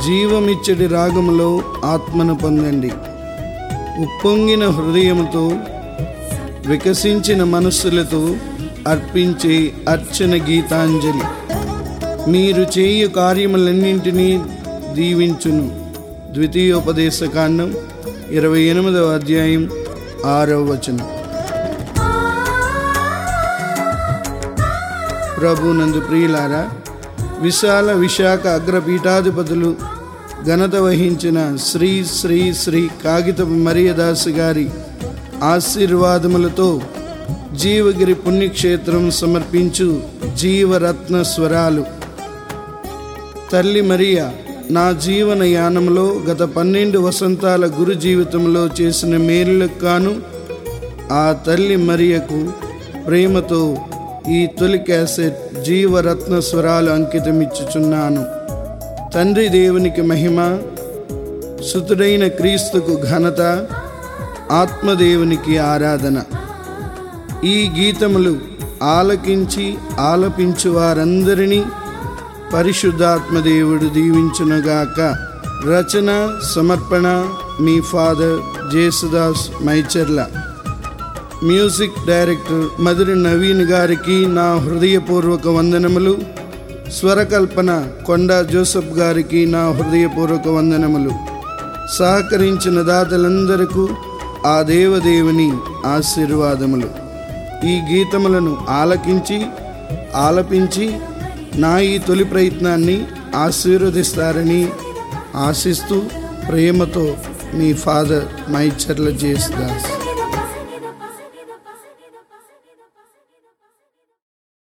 జీవమిచ్చడి రాగములో ఆత్మను పొందండి ఉప్పొంగిన హృదయముతో వికసించిన మనస్సులతో అర్పించే అర్చన గీతాంజలి మీరు చేయు కార్యములన్నింటినీ దీవించును ద్వితీయోపదేశకాండం ఇరవై ఎనిమిదవ అధ్యాయం ఆరవ వచనం ప్రభు నందు ప్రియులారా విశాల విశాఖ అగ్రపీఠాధిపతులు ఘనత వహించిన శ్రీ శ్రీ శ్రీ కాగితపు మరియదాసు గారి ఆశీర్వాదములతో జీవగిరి పుణ్యక్షేత్రం సమర్పించు జీవరత్న స్వరాలు తల్లి మరియ నా జీవన యానంలో గత పన్నెండు వసంతాల గురు జీవితంలో చేసిన మేలులకు కాను ఆ తల్లి మరియకు ప్రేమతో ఈ తొలి క్యాసెట్ జీవరత్న స్వరాలు అంకితమిచ్చుచున్నాను తండ్రి దేవునికి మహిమ సుతుడైన క్రీస్తుకు ఘనత ఆత్మదేవునికి ఆరాధన ఈ గీతములు ఆలకించి ఆలపించు వారందరినీ పరిశుద్ధాత్మదేవుడు దీవించునుగాక రచన సమర్పణ మీ father Jesudas Maicharla music director Madhuri Naveen గారికి నా హృదయపూర్వక వందనములు స్వరకల్పన కొండా జోసఫ్ గారికి నా హృదయపూర్వక వందనములు సహకరించిన దాతలందరకు ఆ దేవదేవుని ఆశీర్వాదములు ఈ గీతములను ఆలకించి ఆలపించి నా ఈ తొలి ప్రయత్నాన్ని ఆశీర్వదిస్తారని ఆశిస్తూ ప్రేమతో మీ ఫాదర్ మైచర్ల జేసుదాస్